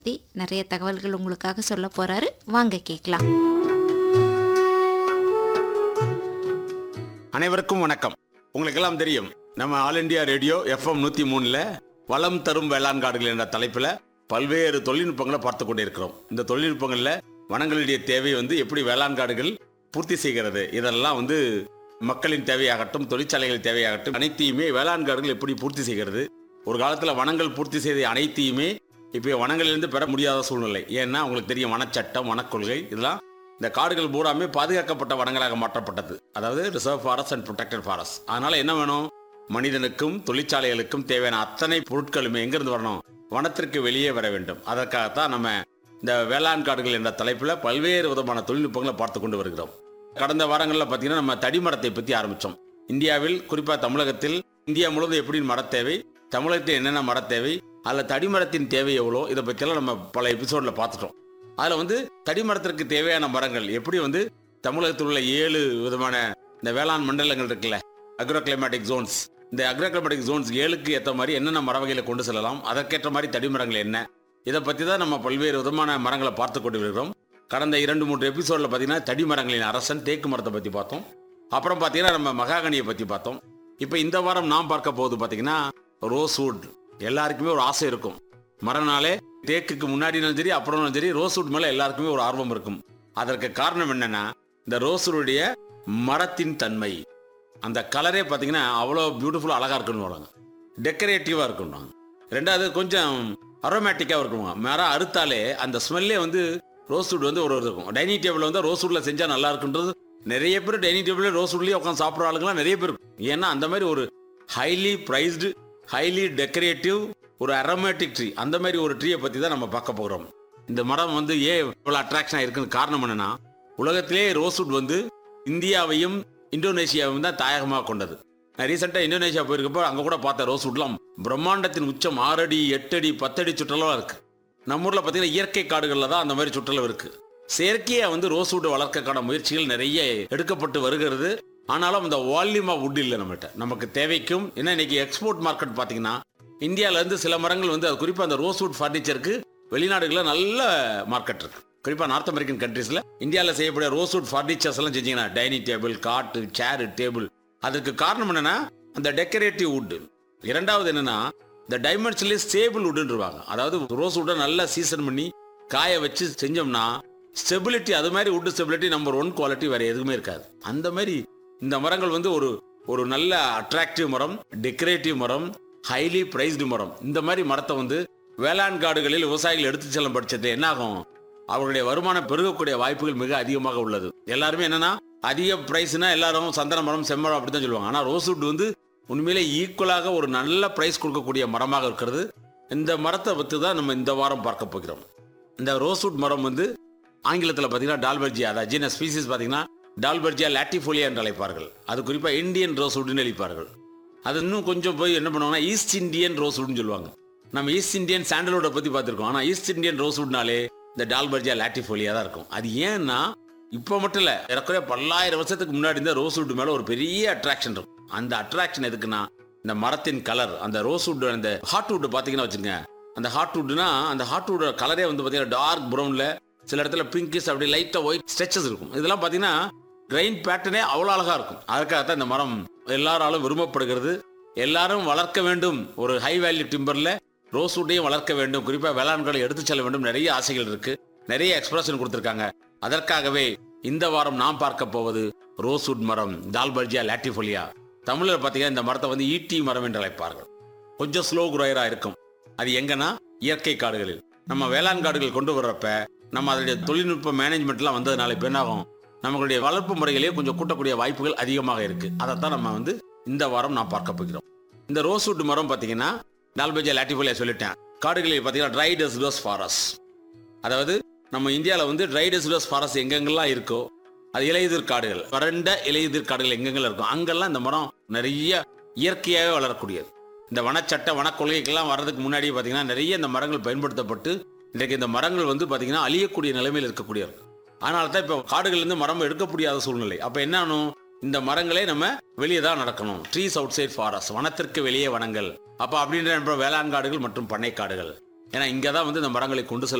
பத்தி நிறைய தகவல்கள் உங்களுக்காக சொல்ல போறாரு வாங்க கேட்கலாம் அனைவருக்கும் வணக்கம் உங்களுக்கெல்லாம் தெரியும் நம்ம ஆல் இந்தியா ரேடியோ எஃப்எம் நூத்தி மூணுல வளம் தரும் வேளாண் காடுகள் என்ற தலைப்புல பல்வேறு தொழில்நுட்பங்களை பார்த்து கொண்டிருக்கிறோம் இந்த தொழில்நுட்பங்கள்ல வனங்களுடைய தேவை வந்து எப்படி வேளாண் காடுகள் பூர்த்தி செய்கிறது இதெல்லாம் வந்து மக்களின் தேவையாகட்டும் தொழிற்சாலைகள் தேவையாகட்டும் அனைத்தையுமே வேளாண் காடுகள் எப்படி பூர்த்தி செய்கிறது ஒரு காலத்துல வனங்கள் பூர்த்தி செய்த அனைத்தையுமே இப்போ வனங்களிலிருந்து பெற முடியாத சூழ்நிலை ஏன்னா உங்களுக்கு தெரியும் வனச்சட்டம் வனக்கொள்கை இதெல்லாம் இந்த காடுகள் பூராமே பாதுகாக்கப்பட்ட வனங்களாக மாற்றப்பட்டது அதாவது reserve forest and protected forest அதனால என்ன வேணும் மனிதனுக்கும் தொழிற்சாலைகளுக்கும் தேவையான அத்தனை பொருட்களுமே எங்கிருந்து வரணும் வனத்திற்கு வெளியே வர வேண்டும் அதற்காகத்தான் நம்ம இந்த வேளாண் காடுகள் என்ற தலைப்பில் பல்வேறு விதமான தொழில்நுட்பங்களை பார்த்து கொண்டு வருகிறோம் கடந்த வாரங்களில் பார்த்தீங்கன்னா நம்ம தடிமரத்தை பற்றி ஆரம்பித்தோம் இந்தியாவில் குறிப்பாக தமிழகத்தில் இந்தியா முழுவதும் எப்படி மரத் தேவை தமிழகத்தில் என்னென்ன மரத் தேவை அதில் தடிமரத்தின் தேவை எவ்வளோ இதை பற்றியெல்லாம் நம்ம பல எபிசோடில் பார்த்துட்டோம் அதில் வந்து தடிமரத்திற்கு தேவையான மரங்கள் எப்படி வந்து தமிழகத்தில் உள்ள ஏழு விதமான இந்த வேளாண் மண்டலங்கள் இருக்குல்ல அக்ரோ கிளைமேட்டிக் ஜோன்ஸ் இந்த அக்ரோ கிளைமேட்டிக் ஜோன்ஸ் ஏழுக்கு ஏற்ற மாதிரி என்னென்ன மர வகைகளை கொண்டு செல்லலாம் அதற்கேற்ற மாதிரி தடிமரங்கள் என்ன இதை பற்றி தான் நம்ம பல்வேறு விதமான மரங்களை பார்த்து கொண்டு இருக்கிறோம் கடந்த இரண்டு மூன்று எபிசோடில் பார்த்தீங்கன்னா தடிமரங்களின் அரசன் தேக்கு மரத்தை பற்றி பார்த்தோம் அப்புறம் பார்த்தீங்கன்னா நம்ம மகாகனியை பற்றி பார்த்தோம் இப்போ இந்த வாரம் நாம் பார்க்க போகுது பார்த்தீங்கன்னா ரோஸ்வுட் எல்லாருக்குமே ஒரு ஆசை இருக்கும் மரம்னாலே தேக்குக்கு முன்னாடினாலும் சரி அப்புறம்னாலும் சரி ரோஸ்வுட் மேலே எல்லாருக்குமே ஒரு ஆர்வம் இருக்கும் அதற்கு காரணம் என்னன்னா இந்த ரோஸ்வுடைய மரத்தின் தன்மை அந்த கலரே பார்த்தீங்கன்னா அவ்வளோ பியூட்டிஃபுல்லாக அழகாக இருக்குன்னு வராங்க டெக்கரேட்டிவாக இருக்குன்னு ரெண்டாவது கொஞ்சம் அரோமேட்டிக்காக இருக்குங்க மரம் அறுத்தாலே அந்த ஸ்மெல்லே வந்து ரோஸ்வுட் வந்து ஒரு ஒரு இருக்கும் டைனிங் டேபிள் வந்து ரோஸ்வுட்டில் செஞ்சால் நல்லா இருக்குன்றது நிறைய பேர் டைனிங் டேபிள் ரோஸ்வுட்லேயே உட்காந்து சாப்பிட்ற ஆளுங்களாம் நிறைய பேர் இருக்கும். ஏன்னா அந்த மாதிரி ஒரு ஹைலி ப்ரைஸ்டு ஹைலி டெக்கரேட்டிவ் ஒரு அரோமேட்டிக் ட்ரீ அந்த மாதிரி ஒரு ட்ரீயை பற்றி தான் நம்ம பார்க்க போகிறோம் இந்த மரம் வந்து ஏன் இவ்வளோ அட்ராக்ஷனாக இருக்குன்னு காரணம் என்னன்னா உலகத்திலே ரோஸ்வுட் வந்து இந்தியாவையும் இந்தோனேஷியாவையும் தான் தாயகமாக கொண்டது நான் ரீசெண்டாக இந்தோனேஷியா போயிருக்கப்போ அங்கே கூட பார்த்த ரோஸ்வுட்லாம் பிரம்மாண்டத்தின் உச்சம் ஆறு அடி எட்டு அடி பத்தடி சுற்றளவாக இருக்கு நம்ம ஊரில் பார்த்தீங்கன்னா இயற்கை காடுகளில் தான் அந்த மாதிரி சுற்றளவு இருக்கு செயற்கையாக வந்து ரோஸ்வுட் வளர்க்கக்கான முயற்சிகள் நிறைய எடுக்கப்பட்டு வருகிறது ஆனாலும் அந்த வால்யூம் ஆஃப் வுட் இல்லை நம்மகிட்ட நமக்கு தேவைக்கும் ஏன்னா இன்னைக்கு எக்ஸ்போர்ட் மார்க்கெட் பார்த்தீங்கன்னா இந்தியால இருந்து சில மரங்கள் வந்து அது குறிப்பாக அந்த ரோஸ்வுட் ஃபர்னிச்சருக்கு வெளிநாடுகளில் நல்ல மார்க்கெட் இருக்கு குறிப்பாக நார்த் அமெரிக்கன் கண்ட்ரீஸில் இந்தியாவில் செய்யக்கூடிய ரோஸ்வுட் ஃபர்னிச்சர்ஸ் எல்லாம் செஞ்சீங்கன்னா டைனிங் டேபிள் காட்டு சேரு டேபிள் அதுக்கு காரணம் என்னன்னா அந்த டெக்கரேட்டிவ் வுட் இரண்டாவது என்னன்னா இந்த டைமண்ட்ஸ்லேயே ஸ்டேபிள் வுட்ன்றுவாங்க அதாவது ரோஸ் வுட்டை நல்லா சீசன் பண்ணி காய வச்சு செஞ்சோம்னா ஸ்டெபிலிட்டி அது மாதிரி wood stability number one quality வேற எதுவுமே இருக்காது அந்த மாதிரி இந்த மரங்கள் வந்து ஒரு ஒரு நல்ல அட்ராக்டிவ் மரம் டெக்கரேட்டிவ் மரம் ஹைலி பிரைஸ்டு மரம் இந்த மாதிரி மரத்தை வந்து வேளாண் காடுகளில் விவசாயிகள் எடுத்து செல்லும் பட்சத்தில் என்ன ஆகும் அவர்களுடைய வருமானம் பெருகக்கூடிய வாய்ப்புகள் மிக அதிகமாக உள்ளது எல்லாருமே என்னன்னா அதிக பிரைஸ்னா எல்லாரும் சந்தன மரம் செம்மரம் அப்படி தான் சொல்லுவாங்க ஆனால் ரோஸ்வுட் வந்து உண்மையிலே ஈக்குவலாக ஒரு நல்ல பிரைஸ் கொடுக்கக்கூடிய மரமாக இருக்கிறது இந்த மரத்தை பற்றி தான் நம்ம இந்த வாரம் பார்க்க போகிறோம் இந்த ரோஸ்வுட் மரம் வந்து ஆங்கிலத்தில் பார்த்தீங்கன்னா டால்பர்ஜியா அதாவது ஜீன ஸ்பீசிஸ் பார்த்தீங்கன்னா டால்பர்ஜியா லாட்டிஃபோலியா என்று அழைப்பார்கள் அது குறிப்பாக இந்தியன் ரோஸ்வுட்னு அழைப்பார்கள் அது இன்னும் கொஞ்சம் போய் என்ன பண்ணுவாங்கன்னா ஈஸ்ட் இந்தியன் ரோஸ்வுட்னு சொல்லுவாங்க நம்ம ஈஸ்ட் இந்தியன் சாண்டல்வுட்டை பற்றி பார்த்துருக்கோம் ஆனால் ஈஸ்ட் இந்தியன் ரோஸ்வுட்னாலே இந்த டால்பர்ஜியா லாட்டிஃபோலியா தான் இருக்கும் அது ஏன்னா இப்போ மட்டும் இல்லை ஏறக்குறைய பல்லாயிரம் வருஷத்துக்கு முன்னாடி இந்த ரோஸ்வுட் மேலே ஒரு பெரிய அட்ராக்ஷன் இருக்கும் அந்த அட்ராக்ஷன் எதுக்குன்னா இந்த மரத்தின் கலர் அந்த ரோஸ்வுட் அந்த ஹார்ட்வுட் பார்த்தீங்கன்னா வச்சுங்க அந்த ஹார்ட்வுட்னா அந்த ஹார்ட்வுட் கலரே வந்து பார்த்தீங்கன்னா டார்க் ப்ரௌனில் சில இடத்துல பிங்கிஸ் அப்படி லைட்டாக ஒயிட் ஸ்ட்ரெச்சஸ் இருக்கும் இதெல்லாம் பார்த்தீங்கன்னா கிரைன் பேட்டர்னே அவ்வளோ அழகாக இருக்கும் அதுக்காகத்தான் இந்த மரம் எல்லாராலும் விரும்பப்படுகிறது எல்லாரும் வளர்க்க வேண்டும் ஒரு ஹை வேல்யூ டிம்பரில் ரோஸ்வுட்டையும் வளர்க்க வேண்டும் குறிப்பாக வேளாண்களை எடுத்து செல்ல வேண்டும் நிறைய ஆசைகள் இருக்கு நிறைய எக்ஸ்பிரஷன் கொடுத்துருக்காங்க அதற்காகவே இந்த வாரம் நாம் பார்க்க போவது ரோஸ்வுட் மரம் டால்பர்ஜியா லாட்டிஃபோலியா தமிழில் பார்த்தீங்கன்னா இந்த மரத்தை வந்து ஈட்டி மரம் என்று அழைப்பார்கள் கொஞ்சம் ஸ்லோ குரோயரா இருக்கும் அது எங்கன்னா இயற்கை காடுகளில் நம்ம வேளாண் காடுகள் கொண்டு வர்றப்ப நம்ம அதனுடைய தொழில்நுட்ப மேனேஜ்மெண்ட்லாம் வந்ததுனால இப்போ என்ன ஆகும் நம்மளுடைய வளர்ப்பு முறைகளே கொஞ்சம் கூட்டக்கூடிய வாய்ப்புகள் அதிகமாக இருக்கு அதைத்தான் நம்ம வந்து இந்த வாரம் நான் பார்க்க போகிறோம் இந்த ரோஸ்வுட் மரம் பார்த்தீங்கன்னா டால்பர்ஜியா லாட்டிஃபோலியா சொல்லிட்டேன் காடுகளில் பார்த்தீங்கன்னா ட்ரை டெசிடோஸ் ஃபாரஸ்ட் அதாவது நம்ம இந்தியாவில் வந்து ட்ரை டெசிடோஸ் ஃபாரஸ்ட் எங்கெங்கெல்லாம் இருக்கோ அது இலையுதிர் காடுகள் வறண்ட இலையுதிர் காடுகள் எங்கெங்கெல்லாம் இருக்கும் அங்கெல்லாம் இந்த மரம் நிறைய இயற்கையாகவே வளரக்கூடியது இந்த வனச்சட்ட வனக்கொள்கைக்கெல்லாம் வர்றதுக்கு முன்னாடி பார்த்தீங்கன்னா நிறைய இந்த மரங்கள் பயன்படுத்தப்பட்டு இன்றைக்கு இந்த மரங்கள் வந்து பார்த்தீங்கன்னா அழியக்கூடிய நிலைமையில் இருக்கக்கூடியது அதனால தான் இப்போ காடுகள்லேருந்து மரம் எடுக்க முடியாத சூழ்நிலை அப்போ என்ன ஆகணும் இந்த மரங்களே நம்ம வெளியே தான் நடக்கணும் ட்ரீஸ் அவுட் சைட் ஃபாரஸ்ட் வனத்திற்கு வெளியே வனங்கள் அப்போ அப்படின்ற வேளாண் காடுகள் மற்றும் பண்ணை காடுகள் ஏன்னா இங்கே தான் வந்து இந்த மரங்களை கொண்டு செல்ல